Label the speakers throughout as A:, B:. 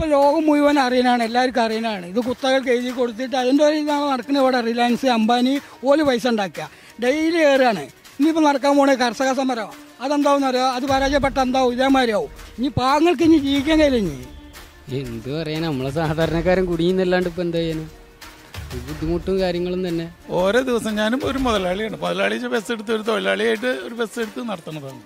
A: ഇതിപ്പോൾ ലോകം മുഴുവൻ അറിയാനാണ് എല്ലാവർക്കും അറിയാനാണ് ഇത് കുത്തകൾക്ക് എഴുതി കൊടുത്തിട്ട് അതിൻ്റെ ഒരു ഇതാണ് നടക്കുന്നത് ഇവിടെ റിലയൻസ് അംബാനി ഓല് പൈസ ഉണ്ടാക്കുക ഡെയിലി കയറുകയാണ് ഇനിയിപ്പോൾ നടക്കാൻ പോണേ കർഷക സമരം അതെന്താവും അറിയോ അത് പരാജയപ്പെട്ട എന്താവും ഇതേമാതിരിയാവും ഇനി പാങ്ങൾക്ക് ഇനി ജീവിക്കാൻ കഴിയില്ല ഇനി
B: എന്ത് പറയാനാ നമ്മളെ സാധാരണക്കാരൻ കുടുങ്ങിന്നല്ലാണ്ട് ഇപ്പൊ എന്താ ചെയ്യാനാ ഈ ബുദ്ധിമുട്ടും കാര്യങ്ങളും തന്നെ
C: ഓരോ ദിവസം ഞാനും ഒരു മുതലാളിയാണ് മുതലാളി ബസ് എടുത്ത് ഒരു തൊഴിലാളിയായിട്ട് ഒരു ബസ് എടുത്ത് നടത്തുന്നതാണ്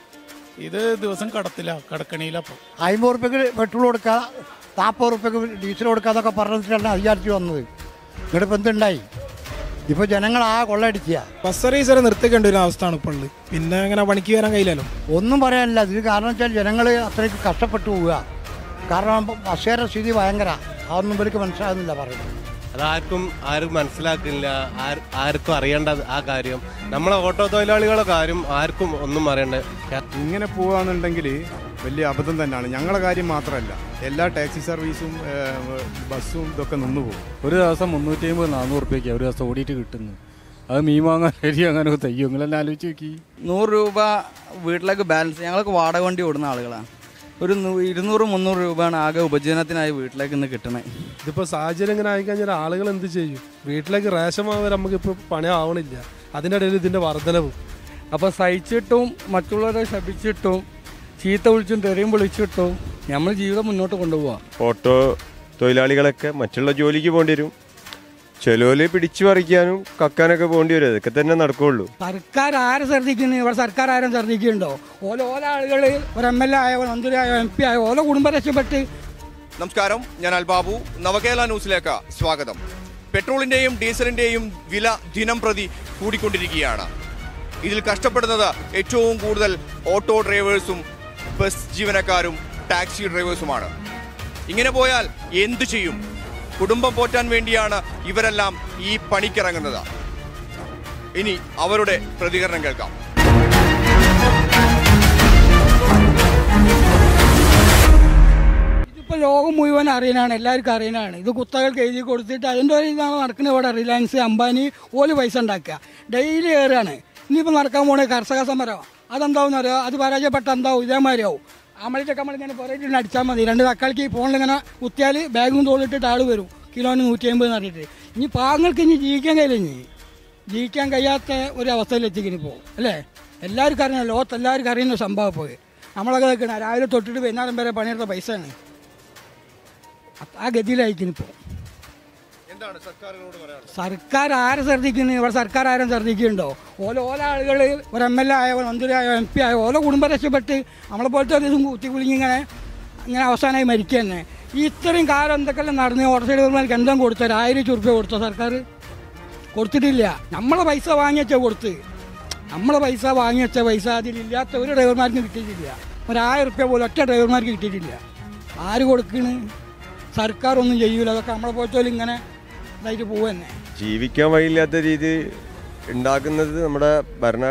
C: ഇത് ദിവസം കടത്തില്ല കടക്കണിയിലപ്പോൾ
D: അമ്പത് റുപ്യക്ക് പെട്രോൾ കൊടുക്കുക നാൽപ്പത് റുപ്യക്ക് ഡീസൽ കൊടുക്കുക അതൊക്കെ പറഞ്ഞിട്ടാണ് അധികാരത്തിൽ വന്നത് ഇവിടെ ഇപ്പം എന്തുണ്ടായി ഇപ്പോൾ ജനങ്ങൾ ആ കൊള്ളയടിക്കുക
E: ബസ് സർവീസ് വരെ നിർത്തിക്കേണ്ട ഒരു അവസ്ഥയാണ് ഇപ്പോൾ ഉള്ളത് പിന്നെ അങ്ങനെ പണിക്ക് വരാൻ കഴിയില്ലല്ലോ
D: ഒന്നും പറയാനില്ല ഇതിന് കാരണം വെച്ചാൽ ജനങ്ങൾ അത്രയ്ക്ക് കഷ്ടപ്പെട്ടു പോവുക കാരണം ബസ്സുകാരുടെ സ്ഥിതി ഭയങ്കര അതൊന്നും ഇവർക്ക് മനസ്സിലാകുന്നില്ല പറയുന്നത്
F: അതാർക്കും ആരും മനസ്സിലാക്കില്ല ആർ- ആർക്കും അറിയേണ്ട ആ കാര്യം നമ്മളെ ഓട്ടോ തൊഴിലാളികളുടെ കാര്യം ആർക്കും ഒന്നും അറിയണ്ട
G: ഇങ്ങനെ പോവാന്നുണ്ടെങ്കിൽ വലിയ അബദ്ധം തന്നെയാണ് ഞങ്ങളുടെ കാര്യം മാത്രമല്ല എല്ലാ ടാക്സി സർവീസും ഏഹ്, ബസ്സും ഇതൊക്കെ നിന്നു പോകും
H: ഒരു ദിവസം മുന്നൂറ്റി അമ്പത് നാനൂറ് റുപ്യക്ക് ഒരു ദിവസം ഓടിയിട്ട് കിട്ടുന്നു അത് മീൻ വാങ്ങാൻ അരി അങ്ങനെ തയ്യോ നിങ്ങളെന്നെ ആലോചിച്ച് നോക്കി
I: നൂറ് രൂപ വീട്ടിലേക്ക് ബാലൻസ് ഞങ്ങൾക്ക് വാടക വണ്ടി ഓടുന്ന ആളുകളാണ് ഒരു നൂ- ഇരുന്നൂറ് മുന്നൂറ് രൂപയാണ് ആകെ ഉപജീവനത്തിനായി വീട്ടിലേക്ക് ഇന്ന് കിട്ടണേ
J: ഇതിപ്പോൾ സാഹചര്യം ഇങ്ങനെ ആയിക്കഴിഞ്ഞാൽ ആളുകൾ എന്ത് ചെയ്യും വീട്ടിലേക്ക് റേഷൻ വാങ്ങാൻ നമുക്കിപ്പോൾ പണിയാവണില്ല അതിൻ്റെ ഇടയിൽ ഇതിൻ്റെ വർധനവും
A: അപ്പോൾ സഹിച്ചിട്ടും മറ്റുള്ളവരെ ശപിച്ചിട്ടും ചീത്ത വിളിച്ചും തെറിയും വിളിച്ചിട്ടും നമ്മൾ ജീവിതം മുന്നോട്ട് കൊണ്ടുപോകാം
F: ഓട്ടോ തൊഴിലാളികളൊക്കെ മറ്റുള്ള ജോലിക്ക് പോകേണ്ടി വരും ചിലവര് പിടിച്ചു പറിക്കാനും കക്കാനൊക്കെ പോകേണ്ടി വരും അതൊക്കെ തന്നെ നടക്കുള്ളൂ
A: സർക്കാർ ആരെ ശ്രദ്ധിക്കുന്നു ഇവിടെ സർക്കാർ ആരും ശ്രദ്ധിക്കുന്നുണ്ടോ ഓല ഓല ആളുകൾ ഒരു എം എൽ എ ആയോ മന്ത്രി ആയോ എം പി ആയോ ഓല കുടുംബം രക്ഷപ്പെട്ട്
K: നമസ്കാരം ഞാൻ അൽബാബു നവകേരള ന്യൂസിലേക്ക് സ്വാഗതം പെട്രോളിന്റെയും ഡീസലിന്റെയും വില ദിനം പ്രതി കൂടിക്കൊണ്ടിരിക്കുകയാണ് ഇതിൽ കഷ്ടപ്പെടുന്നത് ഏറ്റവും കൂടുതൽ ഓട്ടോ ഡ്രൈവേഴ്സും ബസ് ജീവനക്കാരും ടാക്സി ഡ്രൈവേഴ്സുമാണ് ഇങ്ങനെ പോയാൽ എന്തു ചെയ്യും കുടുംബം പോറ്റാൻ വേണ്ടിയാണ് ഇവരെല്ലാം ഈ പണിക്കിറങ്ങുന്നത് ഇനി അവരുടെ പ്രതികരണം കേൾക്കാം
A: ഇതിപ്പോൾ ലോകം മുഴുവൻ അറിയാനാണ് എല്ലാവർക്കും അറിയാനാണ് ഇത് കുത്തകൾക്ക് എഴുതി കൊടുത്തിട്ട് അതിൻ്റെ ഒരു ഇതാണ് നടക്കുന്നത് ഇവിടെ റിലയൻസ് അംബാനി ഓല് പൈസ ഉണ്ടാക്കുക ഡെയിലി കയറുകയാണ് ഇനിയിപ്പോൾ നടക്കാൻ പോണേ കർഷക സമരം അതെന്താവും അറിയോ അത് പരാജയപ്പെട്ട എന്താവും ഇതേമാതിരിയാവും അമ്മളിട്ടൊക്കെ നമ്മളിങ്ങനെ പുറകിട്ട് അടിച്ചാൽ മതി രണ്ട് തക്കാളിക്ക് ഈ ഫോണിൽ ഇങ്ങനെ കുത്തിയാൽ ബാഗും തോളിട്ടിട്ട് ആൾ വരും കിലോന് നൂറ്റി അമ്പത് എന്ന് പറഞ്ഞിട്ട് ഇനി പാങ്ങൾക്ക് ഇനി ജീവിക്കാൻ കഴിയില്ല ഇനി ജീവിക്കാൻ കഴിയാത്ത ഒരു അവസ്ഥയിലെത്തിക്കുന്നു ഇപ്പോൾ അല്ലേ എല്ലാവർക്കും അറിയണം ലോകത്ത് എല്ലാവർക്കും അറിയുന്ന ഒരു സംഭവം പോയി നമ്മളൊക്കെ നിൽക്കണം രാവിലെ തൊട്ടിട്ട് വൈകുന്നേരം വരെ പണിയെടുത്ത പൈസയാണ് അപ്പ ആ ഗതിയിലായിരിക്കും ഇപ്പോൾ
K: എന്താണ് സർക്കാരിനോട് പറയാനുള്ളത്
A: സർക്കാർ ആരെ ശ്രദ്ധിക്കുന്നു ഇവിടെ സർക്കാർ ആരും ശ്രദ്ധിക്കുന്നുണ്ടോ ഓല ഓല ആളുകൾ ഒരു എം എൽ എ ആയോ മന്ത്രി ആയോ എം പി ആയോ ഓല കുടുംബം രക്ഷപ്പെട്ട് നമ്മളെ പോലത്തെ ഒരു ദിവസം കുത്തി കുലുങ്ങി ഇങ്ങനെ ഇങ്ങനെ അവസാനമായി മരിക്കുക തന്നെ ഈ ഇത്രയും കാലം എന്തൊക്കെല്ലാം നടന്ന് ഓട്ടോ സൈഡുകൾക്ക് എന്തും കൊടുത്തത് ആയിരം ചുരുപ്പ കൊടുത്തോ സർക്കാർ കൊടുത്തിട്ടില്ല നമ്മളെ പൈസ വാങ്ങിയച്ച കൊടുത്ത് നമ്മളെ പൈസ വാങ്ങിയച്ച പൈസ അതിലില്ലാത്ത ഒരു ഡ്രൈവർമാർക്കും കിട്ടിയിട്ടില്ല ഒരായിരം റുപ്യ പോലും ഒറ്റ ഡ്രൈവർമാർക്ക് കിട്ടിയിട്ടില്ല ആര് കൊടുക്കണ് സർക്കാർ ഒന്നും ചെയ്യൂല അതൊക്കെ നമ്മളെ പോലത്തെ ഇങ്ങനെ ഇതായിട്ട് പോവുക തന്നെ
F: ജീവിക്കാൻ വഴിയില്ലാത്ത രീതി ഉണ്ടാക്കുന്നത് നമ്മുടെ ഭരണ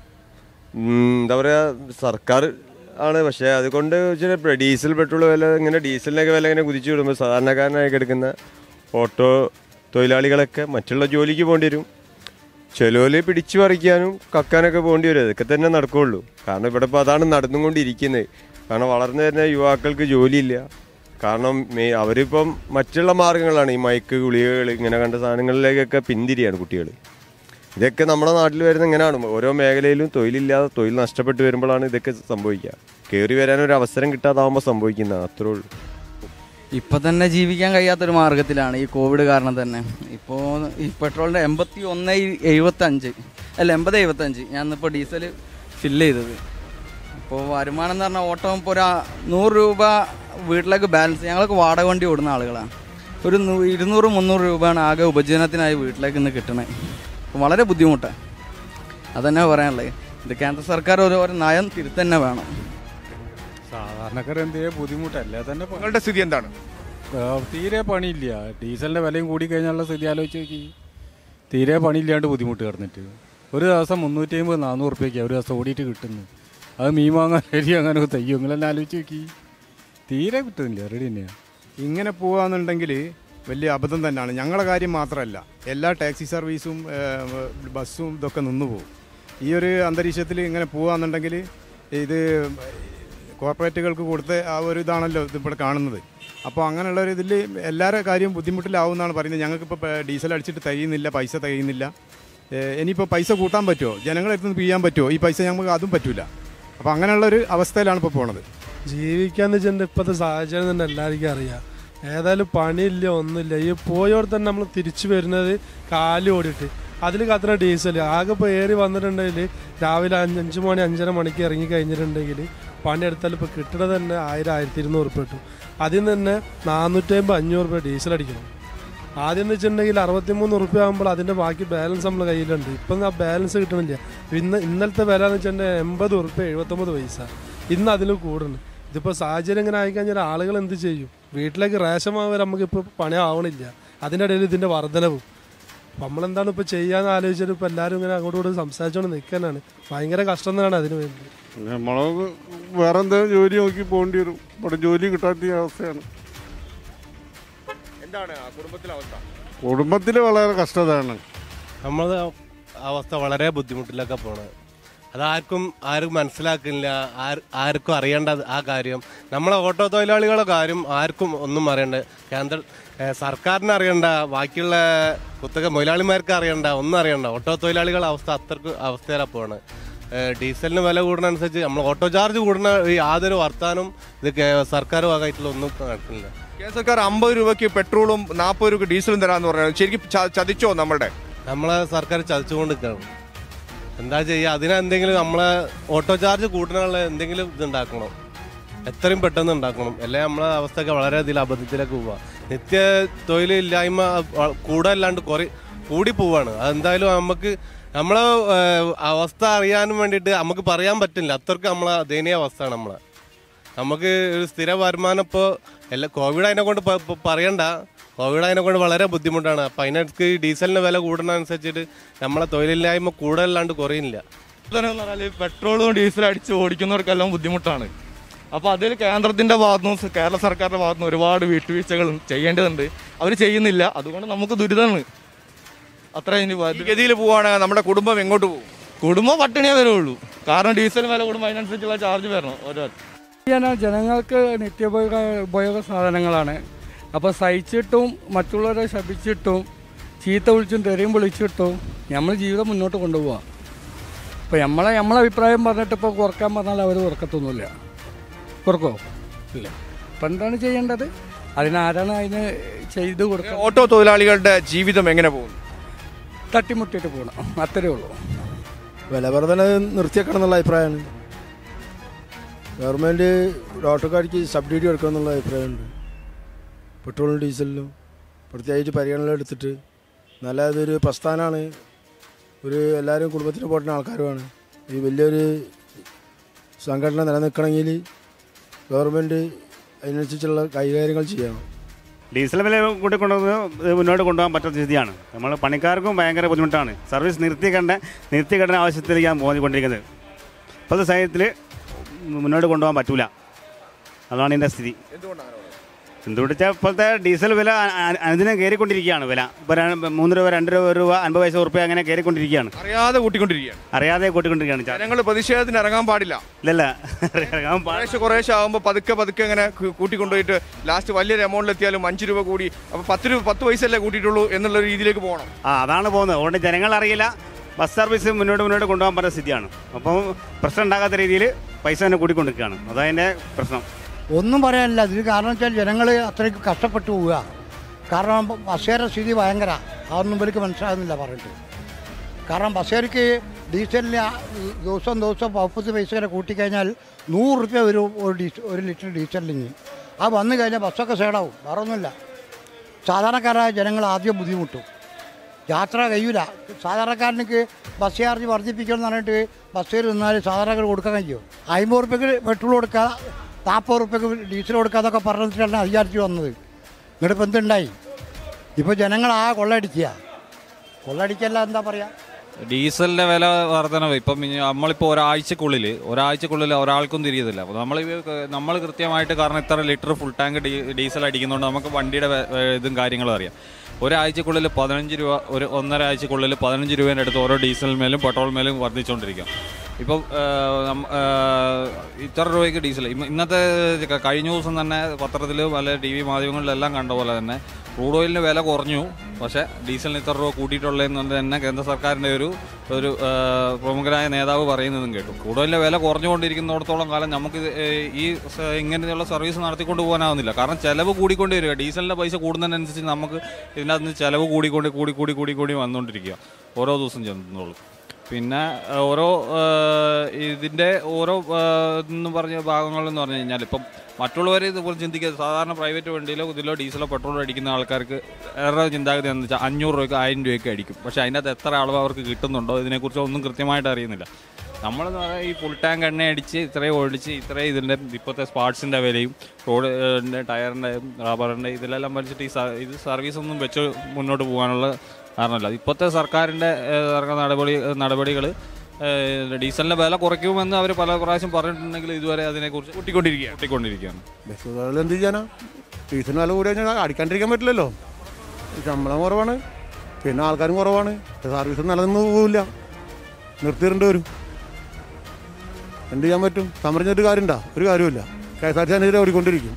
F: ഉം, എന്താ പറയുക സർക്കാർ ആണ് പക്ഷേ അതുകൊണ്ട് ചില ഡീസൽ പെട്രോൾ വില ഇങ്ങനെ ഡീസലിനൊക്കെ വില ഇങ്ങനെ കുതിച്ചു വിടുമ്പോൾ സാധാരണക്കാരനായി കിടക്കുന്ന ഓട്ടോ തൊഴിലാളികളൊക്കെ മറ്റുള്ള ജോലിക്ക് പോകേണ്ടി വരും ചിലവര് പിടിച്ചു പറിക്കാനും കക്കാനൊക്കെ പോകേണ്ടി വരും അതൊക്കെ തന്നെ നടക്കുള്ളൂ കാരണം ഇവിടെ ഇപ്പോൾ അതാണ് നടന്നുകൊണ്ടിരിക്കുന്നത് കാരണം വളർന്നു വരുന്ന യുവാക്കൾക്ക് ജോലിയില്ല കാരണം മേ- അവരിപ്പം മറ്റുള്ള മാർഗങ്ങളാണ് ഈ മയക്ക് ഗുളികകൾ ഇങ്ങനെ കണ്ട സാധനങ്ങളിലേക്കൊക്കെ പിന്തിരിയാണ് കുട്ടികൾ ഇതൊക്കെ നമ്മുടെ നാട്ടിൽ വരുന്ന ഇങ്ങനെയാണ് ഓരോ മേഖലയിലും തൊഴിലില്ലാതെ തൊഴിൽ നഷ്ടപ്പെട്ട് വരുമ്പോഴാണ് ഇതൊക്കെ സംഭവിക്കുക കയറി വരാൻ ഒരു അവസരം കിട്ടാതാവുമ്പോൾ സംഭവിക്കുന്നതാണ് അത്രേ ഉള്ളൂ
I: ഇപ്പം തന്നെ ജീവിക്കാൻ കഴിയാത്തൊരു മാർഗത്തിലാണ് ഈ കോവിഡ് കാരണം തന്നെ ഇപ്പോൾ ഈ പെട്രോളിൻ്റെ എൺപത്തി ഒന്ന് എഴുപത്തഞ്ച് അല്ല എൺപത് എഴുപത്തഞ്ച് ഞാൻ ഇന്നിപ്പോൾ ഡീസൽ ഫില്ല് ചെയ്തത് ഇപ്പോൾ വരുമാനം എന്ന് പറഞ്ഞാൽ ഓട്ടോ ഇപ്പോൾ ഒരു ആ- നൂറ് രൂപ വീട്ടിലേക്ക് ബാലൻസ് ഞങ്ങൾക്ക് വാടക വണ്ടി ഓടുന്ന ആളുകളാണ് ഒരു നൂ- ഇരുന്നൂറ് മുന്നൂറ് രൂപയാണ് ആകെ ഉപജീവനത്തിനായി വീട്ടിലേക്ക് ഇന്ന് കിട്ടണേ അപ്പോൾ വളരെ ബുദ്ധിമുട്ടാണ് അതന്നെ പറയാനുള്ളത് ഇത് കേന്ദ്ര സർക്കാർ ഒരു ഒരു നയം തിരുത്തന്നെ വേണം
H: സാധാരണക്കാർ എന്തേ ബുദ്ധിമുട്ടല്ലേ തന്നെ പ-
K: നിങ്ങളുടെ സ്ഥിതി എന്താണ്
H: ആ, തീരെ പണിയില്ല ഡീസലിന്റെ വിലയും കൂടി കഴിഞ്ഞാലുള്ള സ്ഥിതി ആലോചിച്ച് നോക്കി തീരെ പണിയില്ലാണ്ട് ബുദ്ധിമുട്ട് കിടന്നിട്ട് ഒരു ദിവസം മുന്നൂറ്റി അമ്പത് നാനൂറ് റുപ്യക്ക് ഒരു ദിവസം ഓടിയിട്ട് കിട്ടുന്നു അത് മീൻ വാങ്ങാൻ അരി അങ്ങനെ തയ്യോ നിങ്ങളെന്നെ ആലോചിച്ച് നോക്കി തീരെ കിട്ടുന്നില്ല റെഡി തന്നെയാണ്
G: ഇങ്ങനെ പോവാന്നുണ്ടെങ്കിൽ വലിയ അബദ്ധം തന്നെയാണ് ഞങ്ങളുടെ കാര്യം മാത്രമല്ല എല്ലാ ടാക്സി സർവീസും ഏഹ്, ബസ്സും ഇതൊക്കെ നിന്നു പോകും ഈ ഒരു അന്തരീക്ഷത്തിൽ ഇങ്ങനെ പോവാന്നുണ്ടെങ്കിൽ ഇത് കോർപ്പറേറ്റുകൾക്ക് കൊടുത്ത ആ ഒരു ഇതാണല്ലോ ഇതിവിടെ കാണുന്നത് അപ്പോൾ അങ്ങനെയുള്ള ഒരു ഇതിൽ എല്ലാവരുടെ കാര്യവും ബുദ്ധിമുട്ടിലാവുമെന്നാണ് പറയുന്നത് ഞങ്ങൾക്കിപ്പോൾ ഡീസൽ അടിച്ചിട്ട് തികയുന്നില്ല പൈസ തികയുന്നില്ല ഏഹ് ഇനിയിപ്പോൾ പൈസ കൂട്ടാൻ പറ്റുമോ ജനങ്ങളെ അടുത്ത് നിന്ന് പിഴിയാൻ പറ്റുമോ ഈ പൈസ ഞങ്ങൾക്ക് അതും പറ്റില്ല അപ്പോൾ അങ്ങനെയുള്ള ഒരു അവസ്ഥയിലാണ് ഇപ്പോൾ പോണത്
J: ജീവിക്കാന്ന് വെച്ചിട്ടുണ്ടെങ്കിൽ ഇപ്പോഴത്തെ സാഹചര്യം തന്നെ എല്ലാവർക്കും അറിയാം ഏതായാലും പണിയില്ല ഒന്നുമില്ല ഈ പോയോടെ തന്നെ നമ്മൾ തിരിച്ചു വരുന്നത് കാല് ഓടിയിട്ട് അതിൽ കത്തുന്ന ഡീസൽ ആകെ ഇപ്പോൾ ഏറി വന്നിട്ടുണ്ടെങ്കിൽ രാവിലെ അഞ്ച് അഞ്ച് മണി അഞ്ചര മണിക്ക് ഇറങ്ങി കഴിഞ്ഞിട്ടുണ്ടെങ്കിൽ പണിയെടുത്താൽ ഇപ്പോൾ കിട്ടണത് തന്നെ ആയിരം ആയിരത്തി ഇരുന്നൂറ് ഉറുപ്പ് കിട്ടും അതിൽ നിന്ന് തന്നെ നാനൂറ്റമ്പത് അഞ്ഞൂറ് രൂപ ഡീസൽ അടിക്കണം ആദ്യം എന്ന് വെച്ചിട്ടുണ്ടെങ്കിൽ അറുപത്തിമൂന്ന് ഉറുപ്പ്യ ആകുമ്പോൾ അതിൻ്റെ ബാക്കി ബാലൻസ് നമ്മുടെ കയ്യിലുണ്ട് ഇപ്പം ആ ബാലൻസ് കിട്ടണില്ല ഇന്ന് ഇന്നലത്തെ വില എന്ന് വെച്ചിട്ടുണ്ടെങ്കിൽ എൺപത് ഉറുപ്പ്യ എഴുപത്തൊമ്പത് പൈസ ഇന്ന് അതിൽ കൂടുന്നു ഇതിപ്പോൾ സാഹചര്യം ഇങ്ങനെ ആയിക്കഴിഞ്ഞാൽ ആളുകൾ എന്ത് ചെയ്യും വീട്ടിലേക്ക് റേഷൻ മാവ് നമുക്കിപ്പോൾ പണി ആവണില്ല അതിൻ്റെ ഇടയിൽ ഇതിൻ്റെ വർധനവും അപ്പം നമ്മളെന്താണ് ഇപ്പോൾ ചെയ്യാന്ന് ആലോചിച്ചിട്ട് ഇപ്പോൾ എല്ലാവരും ഇങ്ങനെ അങ്ങോട്ടും ഇങ്ങോട്ടും സംസാരിച്ചുകൊണ്ട് നിൽക്കാനാണ് ഭയങ്കര കഷ്ടം തന്നെയാണ് അതിന് വേണ്ടി
L: നമ്മൾ വേറെ എന്തെങ്കിലും ജോലി നോക്കി പോകേണ്ടി വരും ഇവിടെ ജോലി കിട്ടാത്ത അവസ്ഥയാണ്
K: എന്താണ് ആ കുടുംബത്തിലെ അവസ്ഥ
L: കുടുംബത്തിൽ വളരെ കഷ്ടതയാണ്
M: നമ്മളെ അവസ്ഥ വളരെ ബുദ്ധിമുട്ടിലൊക്കെ പോണത് അതാർക്കും ആരും മനസ്സിലാക്കുന്നില്ല ആർ ആർക്കും അറിയേണ്ട ആ കാര്യം നമ്മളെ ഓട്ടോ തൊഴിലാളികളുടെ കാര്യം ആർക്കും ഒന്നും അറിയണ്ട കേന്ദ്ര ഏ, സർക്കാരിന് അറിയണ്ട ബാക്കിയുള്ള കുത്തക മുതലാളിമാർക്ക് അറിയണ്ട ഒന്നും അറിയണ്ട ഓട്ടോ തൊഴിലാളികളുടെ അവസ്ഥ അത്രക്ക് അവസ്ഥയിലാണ് പോണത് ഏ, ഡീസലിന് വില കൂടുന്നതനുസരിച്ച് നമ്മൾ ഓട്ടോ ചാർജ് കൂടുന്ന ഈ യാതൊരു വർത്താനം ഇത് കേ- സർക്കാർ ഭാഗമായിട്ടുള്ള ഒന്നും നടക്കുന്നില്ല
K: കേന്ദ്ര സർക്കാർ അമ്പത് രൂപയ്ക്ക് പെട്രോളും നാൽപ്പത് രൂപയ്ക്ക് ഡീസലും തരാന്ന് പറഞ്ഞത് ശരിക്കും ച- ചതിച്ചോ നമ്മളുടെ
M: നമ്മളെ സർക്കാർ ചതിച്ചുകൊണ്ട് നിൽക്കണം എന്താ ചെയ്യുക അതിനെന്തെങ്കിലും നമ്മളെ ഓട്ടോ ചാർജ് കൂട്ടാനുള്ള എന്തെങ്കിലും ഇതുണ്ടാക്കണം എത്രയും പെട്ടെന്ന് ഉണ്ടാക്കണം അല്ലെ നമ്മളെ അവസ്ഥയൊക്കെ വളരെ ഇതിൽ അബദ്ധത്തിലേക്ക് പോവുക നിത്യ തൊഴിലില്ലായ്മ കൂടല്ലാണ്ട് കുറേ കൂടി പോവാണ് അതെന്തായാലും നമുക്ക് നമ്മളെ ഏഹ്, അവസ്ഥ അറിയാനും വേണ്ടിയിട്ട് നമുക്ക് പറയാൻ പറ്റില്ല അത്രക്ക് നമ്മളെ ദയനീയ അവസ്ഥയാണ് നമ്മളെ നമുക്ക് ഒരു സ്ഥിര വരുമാനം ഇപ്പോൾ എല്ലാ കോവിഡ് അതിനെ കൊണ്ട് പ- പ- പറയണ്ട കോവിഡ് അതിനെ കൊണ്ട് വളരെ ബുദ്ധിമുട്ടാണ് അപ്പം അതിനടുത്ത് ഡീസലിന് വില കൂടുന്നതനുസരിച്ചിട്ട് നമ്മളെ തൊഴിലില്ലായ്മ കൂടുതലല്ലാണ്ട് കുറയില്ല
N: എന്ന് പറഞ്ഞാൽ പെട്രോളും ഡീസലും അടിച്ച് ഓടിക്കുന്നവർക്കെല്ലാം ബുദ്ധിമുട്ടാണ് അപ്പോൾ അതിൽ കേന്ദ്രത്തിൻ്റെ ഭാഗത്തുനിന്ന് കേരള സർക്കാരിൻ്റെ ഭാഗത്തുനിന്ന് ഒരുപാട് വിട്ടുവീഴ്ചകൾ ചെയ്യേണ്ടതുണ്ട് അവർ ചെയ്യുന്നില്ല അതുകൊണ്ട് നമുക്ക് ദുരിതമാണ് അത്ര ഇനി
K: ഈ ഗതിയിൽ പോവുകയാണെങ്കിൽ നമ്മുടെ കുടുംബം എങ്ങോട്ട് പോകും
N: കുടുംബം പട്ടിണിയേ വരുള്ളൂ കാരണം ഡീസൽ വില കൂടുമ്പോൾ അതിനനുസരിച്ചുള്ള ചാർജ് വരണം ഓരോ
A: ചെയ്യാനാ ജനങ്ങൾക്ക് നിത്യോപയോഗ ഉപയോഗ സാധനങ്ങളാണ് അപ്പോൾ സഹിച്ചിട്ടും മറ്റുള്ളവരെ ശപിച്ചിട്ടും ചീത്ത വിളിച്ചും തെറിയും വിളിച്ചിട്ടും നമ്മൾ ജീവിതം മുന്നോട്ട് കൊണ്ടുപോവാം ഇപ്പോൾ നമ്മളെ നമ്മളെ അഭിപ്രായം പറഞ്ഞിട്ട് ഇപ്പോൾ കുറക്കാൻ പറഞ്ഞാൽ അവർ കുറക്കത്തൊന്നുമില്ല കുറക്കോ ഇല്ല അപ്പം എന്താണ് ചെയ്യേണ്ടത് അതിനാരാണ് അതിന് ചെയ്ത് കൊടുക്കുക
K: ഓട്ടോ തൊഴിലാളികളുടെ ജീവിതം എങ്ങനെ പോകും
A: തട്ടിമുട്ടിയിട്ട് പോകണം അത്രേ ഉള്ളൂ
O: വില വർധന നിർത്തിയേക്കണം എന്നുള്ള അഭിപ്രായമാണ് ഗവൺമെൻറ് ഓട്ടോക്കാർക്ക് സബ്സിഡി കൊടുക്കണം എന്നുള്ള അഭിപ്രായമുണ്ട് പെട്രോളിനും ഡീസലിനും പ്രത്യേകിച്ച് പരിഗണന എടുത്തിട്ട് നല്ല ഇതൊരു പ്രസ്ഥാനമാണ് ഒരു എല്ലാവരും കുടുംബത്തിന് പോട്ടുന്ന ആൾക്കാരുമാണ് ഈ വലിയൊരു സംഘടന നിലനിൽക്കണമെങ്കിൽ ഗവൺമെൻറ് അതിനനുസരിച്ചുള്ള കൈകാര്യങ്ങൾ ചെയ്യണം
P: ഡീസൽ വില കൂട്ടി കൊണ്ടുവന്ന് മുന്നോട്ട് കൊണ്ടുപോകാൻ പറ്റാത്ത സ്ഥിതിയാണ് നമ്മൾ പണിക്കാർക്കും ഭയങ്കര ബുദ്ധിമുട്ടാണ് സർവീസ് നിർത്തിക്കേണ്ട നിർത്തിക്കേണ്ട ആവശ്യത്തിലേക്കാണ് പോയിക്കൊണ്ടിരിക്കുന്നത് ഇപ്പോഴത്തെ സാഹചര്യത്തിൽ മുന്നോട്ട് കൊണ്ടുപോകാൻ പറ്റൂല അതാണ് എൻ്റെ സ്ഥിതി എന്തുകൊണ്ട് വെച്ചാൽ ഇപ്പോഴത്തെ ഡീസൽ വില അ- അ- അനുദിനം കയറിക്കൊണ്ടിരിക്കുകയാണ് വില ഇപ്പോൾ ര- മൂന്ന് രൂപ രണ്ട് രൂപ ഒരു രൂപ അൻപത് പൈസ ഉറുപ്പ്യ അങ്ങനെ കയറിക്കൊണ്ടിരിക്കുകയാണ്
K: അറിയാതെ കൂട്ടിക്കൊണ്ടിരിക്കുകയാണ്
P: അറിയാതെ കൂട്ടിക്കൊണ്ടിരിക്കുകയാണ് ചാ-
K: ജനങ്ങൾ പ്രതിഷേധത്തിന് ഇറങ്ങാൻ പാടില്ല
P: ഇല്ലല്ല ഇറങ്ങാൻ പാ-
K: കുറേശ്ശെ കുറേശ്ശെ ആകുമ്പോൾ പതുക്കെ പതുക്കെ അങ്ങനെ കു- കൂട്ടിക്കൊണ്ടുപോയിട്ട് ലാസ്റ്റ് വലിയൊരു എമൗണ്ടിൽ എത്തിയാലും അഞ്ച് രൂപ കൂടി അപ്പോൾ പത്ത് രൂപ പത്ത് പൈസ അല്ലേ കൂട്ടിയിട്ടുള്ളൂ എന്നുള്ള രീതിയിലേക്ക് പോകണം
P: ആ അതാണ് പോകുന്നത് അതുകൊണ്ട് ജനങ്ങൾ അറിയില്ല ബസ് സർവീസ് മുന്നോട്ട് മുന്നോട്ട് കൊണ്ടുപോകാൻ പറ്റുന്ന സ്ഥിതിയാണ് അപ്പം പ്രശ്നം ഉണ്ടാകാത്ത രീതിയിൽ പൈസ തന്നെ കൂട്ടിക്കൊണ്ടിരിക്കുകയാണ് അതതിൻ്റെ പ്രശ്നം
D: ഒന്നും പറയാനില്ല ഇതിന് കാരണം വെച്ചാൽ ജനങ്ങൾ അത്രയ്ക്ക് കഷ്ടപ്പെട്ടു പോവുക കാരണം ബസ്സുകാരുടെ സ്ഥിതി ഭയങ്കര അതൊന്നും ഇവർക്ക് മനസ്സിലാകുന്നില്ല പറഞ്ഞിട്ട് കാരണം ബസ്സുകാർക്ക് ഡീസലിന് ആ ദിവസം ദിവസം മുപ്പത് പൈസ വരെ കൂട്ടിക്കഴിഞ്ഞാൽ നൂറ് റുപ്യ വരും ഒരു ഡീസൽ ഒരു ലിറ്റർ ഡീസലിന് അത് വന്നു കഴിഞ്ഞാൽ ബസ്സൊക്കെ സേടാവും വേറെ ഒന്നുമില്ല സാധാരണക്കാരായ ജനങ്ങൾ ആദ്യം ബുദ്ധിമുട്ടും യാത്ര കഴിയൂല സാധാരണക്കാരനക്ക് ബസ് ചാർജ് വർദ്ധിപ്പിക്കണം എന്ന് പറഞ്ഞിട്ട് ബസ്സിൽ നിന്നാൽ സാധാരണക്കാർ കൊടുക്കാൻ കഴിയുമോ അമ്പത് റുപ്യക്ക് പെട്രോൾ കൊടുക്കുക നാൽപ്പത് റുപ്യക്ക് ഡീസൽ കൊടുക്കുക എന്നൊക്കെ പറഞ്ഞിട്ടാണ് അധികാരത്തിൽ വന്നത് എന്നിട്ട് ഇപ്പം എന്തുണ്ടായി ഇപ്പോൾ ജനങ്ങൾ ആ കൊള്ളയടിക്കുക കൊള്ളയടിക്കല്ല എന്താ പറയുക
Q: ഡീസലിന്റെ വില വർധനവ് ഇപ്പം ഇനി നമ്മളിപ്പോൾ ഒരാഴ്ചക്കുള്ളിൽ ഒരാഴ്ചക്കുള്ളിൽ ഒരാൾക്കും തിരിയതില്ല അപ്പോൾ നമ്മൾ നമ്മൾ കൃത്യമായിട്ട് കാരണം ഇത്ര ലിറ്റർ ഫുൾ ടാങ്ക് ഡീ ഡീസൽ അടിക്കുന്നതുകൊണ്ട് നമുക്ക് വണ്ടിയുടെ വെ- വെ- ഇതും കാര്യങ്ങളും അറിയാം ഒരാഴ്ചക്കുള്ളിൽ പതിനഞ്ച് രൂപ ഒരു ഒന്നര ആഴ്ചക്കുള്ളിൽ പതിനഞ്ച് രൂപേൻ്റെ അടുത്ത് ഓരോ ഡീസൽ മേലും പെട്രോൾ മേലും വർദ്ധിച്ചുകൊണ്ടിരിക്കും ഇപ്പം ആ, നമ്മ- ആ, ഇത്ര രൂപയ്ക്ക് ഡീസൽ ഇന്ന് ഇന്നത്തെ ക- കഴിഞ്ഞ ദിവസം തന്നെ പത്രത്തിൽ പല ടി വി മാധ്യമങ്ങളിലെല്ലാം കണ്ട പോലെ തന്നെ ക്രൂഡ് ഓയിലിന് വില കുറഞ്ഞു പക്ഷേ ഡീസലിന് ഇത്ര രൂപ കൂട്ടിയിട്ടുള്ളതെന്ന് തന്നെ കേന്ദ്ര സർക്കാരിൻ്റെ ഒരു ഒരു ആ, പ്രമുഖനായ നേതാവ് പറയുന്നതും കേട്ടു ക്രൂഡ് ഓയിലിൻ്റെ വില കുറഞ്ഞുകൊണ്ടിരിക്കുന്നിടത്തോളം കാലം നമുക്ക് ഇത്, ഏ, ഈ സ- ഇങ്ങനെയുള്ള സർവീസ് നടത്തിക്കൊണ്ട് പോകാനാവുന്നില്ല കാരണം ചിലവ് കൂടിക്കൊണ്ട് വരിക ഡീസലിൻ്റെ പൈസ കൂടുന്നതിനനുസരിച്ച് നമുക്ക് ഇതിനകത്ത് നിന്ന് ചിലവ് കൂടിക്കൊണ്ട് കൂടി കൂടി കൂടി കൂടി വന്നുകൊണ്ടിരിക്കുക ഓരോ ദിവസം ചെന്നോളും പിന്നെ ആ, ഓരോ ആ, ഇതിൻ്റെ ഓരോ ആ, എന്ന് പറഞ്ഞ ഭാഗങ്ങളെന്ന് പറഞ്ഞു കഴിഞ്ഞാൽ ഇപ്പം മറ്റുള്ളവരെ ഇതുപോലെ ചിന്തിക്കുക സാധാരണ പ്രൈവറ്റ് വണ്ടിയിലോ ഇതിലോ ഡീസലോ പെട്രോളോ അടിക്കുന്ന ആൾക്കാർക്ക് വേറെ ചിന്താഗതി എന്ന് വെച്ചാൽ അഞ്ഞൂറ് രൂപയ്ക്ക് ആയിരം രൂപയ്ക്ക് അടിക്കും പക്ഷേ അതിൻ്റെ അകത്ത് എത്ര അളവ് അവർക്ക് കിട്ടുന്നുണ്ടോ ഇതിനെക്കുറിച്ച് ഒന്നും കൃത്യമായിട്ട് അറിയുന്നില്ല നമ്മളെന്ന് പറഞ്ഞാൽ ഈ ഫുൾ ടാങ്ക് എണ്ണ അടിച്ച് ഇത്രയും ഒഴിച്ച് ഇത്രയും ഇതിൻ്റെ ഇപ്പോഴത്തെ സ്പാർട്സിൻ്റെ വിലയും റോഡിൻ്റെ ടയറിൻ്റെ റബ്ബറിൻ്റെ ഇതിലെല്ലാം വലിച്ചിട്ട് ഈ സ- ഇത് സർവീസ് ഒന്നും വെച്ച് മുന്നോട്ട് പോകാനുള്ള കാരണമില്ല ഇപ്പോഴത്തെ സർക്കാരിൻ്റെ ഏഹ്, സർക്കാർ നടപടി നടപടികൾ ഡീസലിൻ്റെ വില കുറയ്ക്കുമെന്ന് അവർ പല പ്രാവശ്യം പറഞ്ഞിട്ടുണ്ടെങ്കിൽ ഇതുവരെ അതിനെക്കുറിച്ച് കൂട്ടിക്കൊണ്ടിരിക്കുകയാണ് കൂട്ടിക്കൊണ്ടിരിക്കുകയാണ്
L: ബസ്സുകളിൽ എന്ത് ചെയ്യാനാ ഡീസലിന് വില കൂടി കഴിഞ്ഞാൽ അടിക്കാണ്ടിരിക്കാൻ പറ്റില്ലല്ലോ ശമ്പളം കുറവാണ് പിന്നെ ആൾക്കാരും കുറവാണ് സർവീസ് നിലനിന്ന് പോവില്ല നിർത്തിയിടേണ്ടി വരും എന്ത് ചെയ്യാൻ പറ്റും സമരം ചെയ്തിട്ട് കാര്യമുണ്ടോ ഒരു കാര്യമില്ല കെ എസ് ആർ ടി അതിനെതിരെ ഓടിക്കൊണ്ടിരിക്കും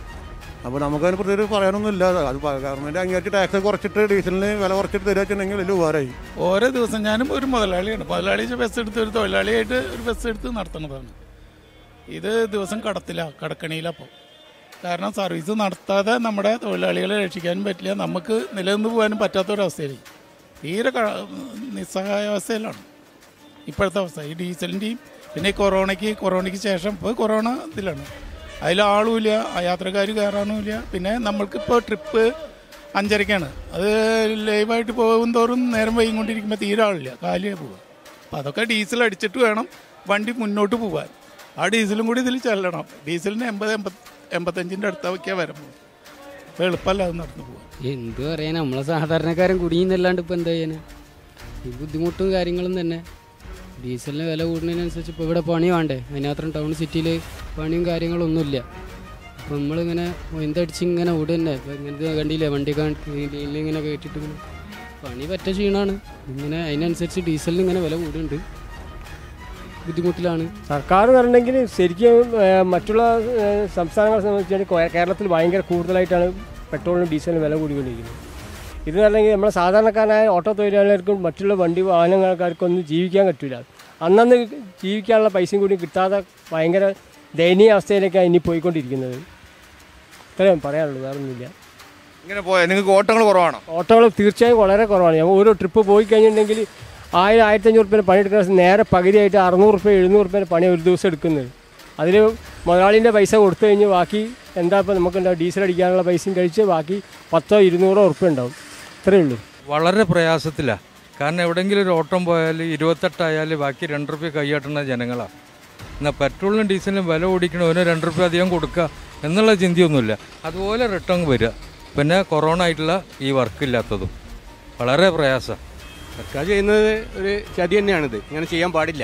L: അപ്പോൾ നമുക്കതിന് പ്രത്യേകിച്ച് പറയാനൊന്നുമില്ല അത് ഗവൺമെൻറ് അംഗീകരിച്ച് ടാക്സ് കുറച്ചിട്ട് ഡീസലിന് വില കുറച്ചിട്ട് തരിക വെച്ചിട്ടുണ്ടെങ്കിൽ വലിയ ഉപകാരമായി
C: ഓരോ ദിവസം ഞാനും ഒരു മുതലാളിയാണ് മുതലാളി ബസ് എടുത്ത് ഒരു തൊഴിലാളിയായിട്ട് ഒരു ബസ് എടുത്ത് നടത്തുന്നതാണ് ഇത് ദിവസം കടത്തില്ല കടക്കണിയിലപ്പോൾ കാരണം സർവീസ് നടത്താതെ നമ്മുടെ തൊഴിലാളികളെ രക്ഷിക്കാനും പറ്റില്ല നമുക്ക് നിലനിന്ന് പോകാനും പറ്റാത്തൊരവസ്ഥയിലായി തീരെ ക- നിസ്സഹായാവസ്ഥയിലാണ് ഇപ്പോഴത്തെ അവസ്ഥ ഈ ഡീസലിൻ്റെയും പിന്നെ ഈ കൊറോണയ്ക്ക് കൊറോണയ്ക്ക് ശേഷം ഇപ്പോൾ കൊറോണ ഇതിലാണ് അതിൽ ആളുമില്ല യാത്രക്കാർ കയറാനുമില്ല പിന്നെ നമ്മൾക്കിപ്പോൾ ട്രിപ്പ് അഞ്ചരക്കാണ് അത് ലൈവായിട്ട് പോകും തോറും നേരം വൈകൊണ്ടിരിക്കുമ്പോൾ തീരെ ആളില്ല കാലിയായി പോവുക അപ്പം അതൊക്കെ ഡീസൽ അടിച്ചിട്ട് വേണം വണ്ടി മുന്നോട്ട് പോകാൻ ആ ഡീസലും കൂടി ഇതിൽ ചെല്ലണം ഡീസലിന് എൺപത് എൺപത് എൺപത്തഞ്ചിൻ്റെ അടുത്തൊക്കെയാണ് വരുമ്പോൾ അപ്പോൾ എളുപ്പമല്ല അത് നടന്നു പോകാൻ
B: എന്ത് പറയാൻ നമ്മളെ സാധാരണക്കാരൻ കുടുങ്ങിയെന്നല്ലാണ്ട് ഇപ്പം എന്താ ചെയ്യാനാ ഈ ബുദ്ധിമുട്ടും കാര്യങ്ങളും തന്നെ ഡീസലിന് വില കൂടുന്നതിനനുസരിച്ച് ഇപ്പോൾ ഇവിടെ പണി വേണ്ടേ അതിനകത്രം ടൗൺ സിറ്റിയിൽ പണിയും കാര്യങ്ങളൊന്നുമില്ല അപ്പോൾ നമ്മളിങ്ങനെ എന്തടിച്ച് ഇങ്ങനെ ഓടുക തന്നെ ഇപ്പം ഇങ്ങനത്തെ കണ്ടില്ലേ വണ്ടി ഇങ്ങനെ കയറ്റിട്ട് ഇങ്ങനെ പണി പറ്റ ക്ഷീണമാണ് ഇങ്ങനെ അതിനനുസരിച്ച് ഡീസലിന് ഇങ്ങനെ വില കൂടുന്നുണ്ട് ബുദ്ധിമുട്ടിലാണ്
R: സർക്കാർ പറഞ്ഞെങ്കിൽ ശരിക്കും ഏഹ്, മറ്റുള്ള ഏഹ്, സംസ്ഥാനങ്ങളെ സംബന്ധിച്ചാൽ കേരളത്തിൽ ഭയങ്കര കൂടുതലായിട്ടാണ് പെട്രോളിനും ഡീസലിനും വില കൂടിക്കൊണ്ടിരിക്കുന്നത് ഇത് പറഞ്ഞെങ്കിൽ നമ്മുടെ സാധാരണക്കാരനായ ഓട്ടോ തൊഴിലാളികൾക്കും മറ്റുള്ള വണ്ടി വാഹനങ്ങൾക്കാർക്കൊന്നും ജീവിക്കാൻ പറ്റില്ല അന്നന്ന് ജീവിക്കാനുള്ള പൈസയും കൂടി കിട്ടാതെ ഭയങ്കര ദയനീയ അവസ്ഥയിലേക്കാണ് ഇനി പോയിക്കൊണ്ടിരിക്കുന്നത് ഇത്രയും പറയാനുള്ളൂ വേറെ ഒന്നുമില്ല
K: ഇങ്ങനെ പോയാൽ നിങ്ങൾക്ക് ഓട്ടങ്ങൾ കുറവാണോ
R: ഓട്ടോകൾ തീർച്ചയായും വളരെ കുറവാണ് ഞാൻ ഓരോ ട്രിപ്പ് പോയി കഴിഞ്ഞിട്ടുണ്ടെങ്കിൽ ആയിരം ആയിരത്തഞ്ഞൂറ് റുപ്യ പണി എടുക്കുന്ന നേരെ പകുതിയായിട്ട് അറുന്നൂറ് റുപ്യ എഴുന്നൂറ് റുപ്യ പണി ഒരു ദിവസം എടുക്കുന്നത് അതിൽ മുതലാളിൻ്റെ പൈസ കൊടുത്തു കഴിഞ്ഞ് ബാക്കി എന്താ ഇപ്പോൾ നമുക്കുണ്ടാവും ഡീസൽ അടിക്കാനുള്ള പൈസയും കഴിച്ച് ബാക്കി പത്തോ ഇരുന്നൂറോ റുപ്യ ഉണ്ടാവും ഇത്രയേ ഉള്ളൂ
S: വളരെ പ്രയാസത്തിലാണ് കാരണം എവിടെയെങ്കിലും ഒരു ഓട്ടം പോയാൽ ഇരുപത്തെട്ടായാൽ ബാക്കി രണ്ട് റുപ്യ കൈയാട്ടുന്ന ജനങ്ങളാണ് എന്നാൽ പെട്രോളിനും ഡീസലിനും വില ഓടിക്കണവന് രണ്ട് റുപ്യ അധികം കൊടുക്കുക എന്നുള്ള ചിന്തയൊന്നുമില്ല അതുപോലെ റിട്ടേൺ വരിക പിന്നെ കൊറോണ ആയിട്ടുള്ള ഈ വർക്ക് ഇല്ലാത്തതും വളരെ പ്രയാസമാണ്
T: സർക്കാർ ചെയ്യുന്നത് ഒരു ചതി തന്നെയാണിത് ഇങ്ങനെ ചെയ്യാൻ പാടില്ല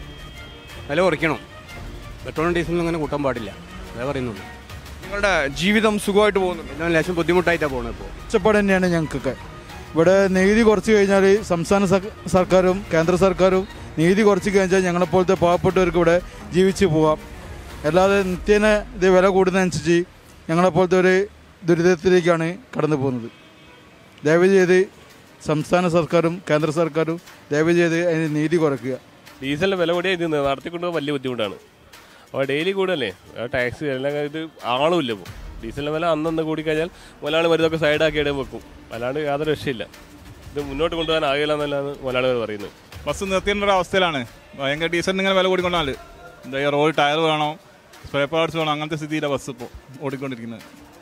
T: വില കുറയ്ക്കണം പെട്രോളും ഡീസലും അങ്ങനെ കൂട്ടാൻ പാടില്ല അതേ പറയുന്നുള്ളൂ
K: നിങ്ങളുടെ ജീവിതം സുഖമായിട്ട് പോകുന്നുണ്ട്
T: എല്ലാം ലേശം ബുദ്ധിമുട്ടായിട്ടാണ് പോകുന്നത് ഇപ്പോൾ
U: ഒച്ചപ്പാട് തന്നെയാണ് ഞങ്ങൾക്കൊക്കെ ഇവിടെ നികുതി കുറച്ച് കഴിഞ്ഞാൽ സംസ്ഥാന സർ- സർക്കാരും കേന്ദ്ര സർക്കാരും നികുതി കുറച്ച് കഴിഞ്ഞാൽ ഞങ്ങളെപ്പോലത്തെ പാവപ്പെട്ടവർക്ക് ഇവിടെ ജീവിച്ച് പോവാം അല്ലാതെ നിത്യേന ഇത് വില കൂടുന്നതനുസരിച്ച് ഞങ്ങളെപ്പോലത്തെ ഒരു ദുരിതത്തിലേക്കാണ് കടന്നു പോകുന്നത് ദയവ് ചെയ്ത് സംസ്ഥാന സർക്കാരും കേന്ദ്ര സർക്കാരും ദയവ് ചെയ്ത് അതിന് നീതി കുറയ്ക്കുക
V: ഡീസലിന് വില കൂടിയാൽ ഇത് നടത്തിക്കൊണ്ട് വലിയ ബുദ്ധിമുട്ടാണ് അപ്പോൾ ഡെയിലി കൂടല്ലേ ആ ടാക്സ് എല്ലാം ഇത് ആളും ഇല്ല ഇപ്പോൾ ഡീസലിൻ്റെ വില അന്നന്ന് കൂടിക്കഴിഞ്ഞാൽ മുതലാളി മരുന്നൊക്കെ സൈഡാക്കി ഇടം വെക്കും അല്ലാണ്ട് യാതൊരു രക്ഷയില്ല ഇത് മുന്നോട്ട് കൊണ്ടുപോകാൻ ആകില്ല എന്നല്ലാണ് മുതലാളികൾ പറയുന്നത്
W: ബസ് നിർത്തേണ്ട ഒരു അവസ്ഥയിലാണ് ഭയങ്കര ഡീസലിന് ഇങ്ങനെ വില കൂടിക്കൊണ്ടാല് എന്താ ഈ റോഡ് ടയർ വേണോ സ്പെയർ പാർട്സ് വേണോ അങ്ങനത്തെ സ്ഥിതിയിലാണ് ബസ് ഇപ്പോൾ ഓടിക്കൊണ്ടിരിക്കുന്നത്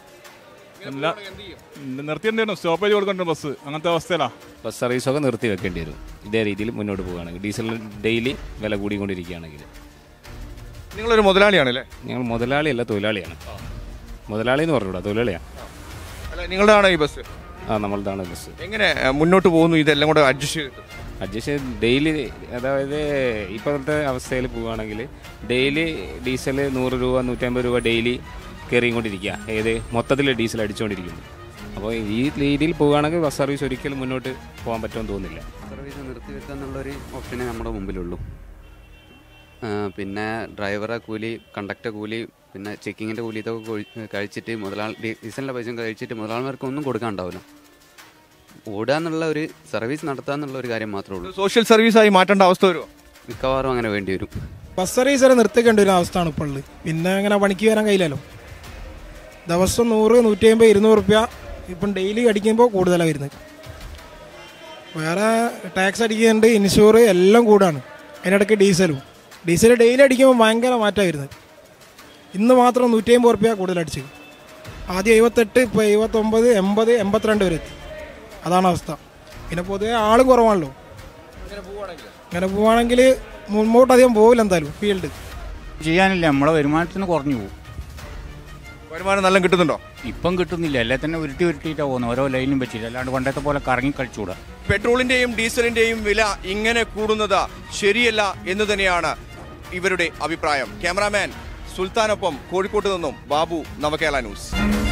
W: എല്ലാ നിർത്തിയേണ്ടി വരും സ്റ്റോപ്പേജ് കൊടുക്കേണ്ട ബസ് അങ്ങനത്തെ അവസ്ഥയിലാണ്
X: ബസ് സർവീസൊക്കെ നിർത്തി വെക്കേണ്ടി വരും ഇതേ രീതിയിൽ മുന്നോട്ട് പോകുകയാണെങ്കിൽ ഡീസലിന് ഡെയിലി വില കൂടിക്കൊണ്ടിരിക്കുകയാണെങ്കിൽ
K: നിങ്ങളൊരു മുതലാളിയാണല്ലേ
X: ഞങ്ങൾ മുതലാളിയല്ല തൊഴിലാളിയാണ് മുതലാളി എന്ന് പറഞ്ഞൂടാ തൊഴിലാളിയാണ്
K: അല്ല നിങ്ങളുടെയാണോ ഈ ബസ്
X: ആ നമ്മളതാണ് ബസ്
K: എങ്ങനെ അഹ്, മുന്നോട്ട് പോകുന്നു ഇതെല്ലാം കൂടെ അഡ്ജസ്റ്റ് ചെയ്തിട്ട്
X: അഡ്ജസ്റ്റ് ഡെയിലി അതായത് ഇപ്പോഴത്തെ അവസ്ഥയിൽ പോവുകയാണെങ്കിൽ ഡെയിലി ഡീസൽ നൂറ് രൂപ നൂറ്റമ്പത് രൂപ ഡെയിലി കയറിക്കൊണ്ടിരിക്കുക ഏത് മൊത്തത്തിൽ ഡീസൽ അടിച്ചുകൊണ്ടിരിക്കുന്നു അപ്പോൾ ഈ രീതിയിൽ പോവുകയാണെങ്കിൽ ബസ് സർവീസ് ഒരിക്കലും മുന്നോട്ട് പോകാൻ പറ്റുമെന്ന് തോന്നുന്നില്ല
E: സർവീസ് നിർത്തിവെക്കുക എന്നുള്ളൊരു ഓപ്ഷനേ നമ്മുടെ മുമ്പിലുള്ളൂ ആ, പിന്നെ ഡ്രൈവറെ കൂലി കണ്ടക്ടർ കൂലി പിന്നെ ചെക്കിങ്ങിൻ്റെ കൂലി ഇതൊക്കെ കൊഴി- കഴിച്ചിട്ട് മുതലാളി ഡീ- ഡീസലിൻ്റെ പൈസ കഴിച്ചിട്ട് മുതലാളിമാർക്ക് ഒന്നും കൊടുക്കാനുണ്ടാവില്ല ഓടുക എന്നുള്ള ഒരു സർവീസ് നടത്തുക എന്നുള്ള ഒരു കാര്യം മാത്രമേ ഉള്ളൂ
K: സോഷ്യൽ സർവീസായി മാറ്റേണ്ട അവസ്ഥ വരുമോ
E: മിക്കവാറും അങ്ങനെ വേണ്ടി വരും
F: ബസ് സർവീസ് വരെ നിർത്തിക്കേണ്ട ഒരു അവസ്ഥയാണ് ഇപ്പോൾ ഉള്ളത് പിന്നെ അങ്ങനെ പണിക്ക് വരാൻ കഴിയില്ലല്ലോ ദിവസം നൂറ് നൂറ്റി അമ്പത് ഇരുന്നൂറ് റുപ്യ ഇപ്പം ഡെയിലി അടിക്കുമ്പോൾ കൂടുതലാണ് വരുന്നത് വേറെ ടാക്സ് അടിക്കുന്നുണ്ട് ഇൻഷുർ എല്ലാം കൂടാണ് അതിനിടയ്ക്ക് ഡീസലും ഡീസൽ ഡെയിലി അടിക്കുമ്പോൾ ഭയങ്കര മാറ്റമാണ് വരുന്നത് ഇന്ന് മാത്രം നൂറ്റി അമ്പത് റുപ്യ കൂടുതൽ അടിച്ചത് ആദ്യം എഴുപത്തെട്ട് ഇപ്പോൾ എഴുപത്തൊമ്പത് എൺപത് എൺപത്തിരണ്ട് വരെ എത്തി അതാണ് അവസ്ഥ പിന്നെ പൊതുവെ ആളും കുറവാണല്ലോ അങ്ങനെ പോവുകയാണെങ്കിൽ മുമ്പോട്ട് അധികം പോകില്ല എന്തായാലും ഫീൽഡ്
H: ചെയ്യാനില്ല നമ്മളെ വരുമാനത്തിന് കുറഞ്ഞു പോകും
K: വരുമാനം നല്ല കിട്ടുന്നുണ്ടോ
H: ഇപ്പം കിട്ടുന്നില്ല എല്ലാം തന്നെ ഉരുട്ടി ഉരുട്ടിയിട്ടാണ് പോകുന്നത് ഓരോ ലൈനും വെച്ചിട്ട് അല്ലാണ്ട് പണ്ടത്തെ പോലെ കറങ്ങി കളിച്ചുകൂടാ
K: പെട്രോളിന്റെയും ഡീസലിന്റെയും വില ഇങ്ങനെ കൂടുന്നത് ശരിയല്ല എന്ന് തന്നെയാണ് ഇവരുടെ അഭിപ്രായം ക്യാമറാമാൻ സുൽത്താനൊപ്പം കോഴിക്കോട്ട് നിന്നും ബാബു നവകേരള ന്യൂസ്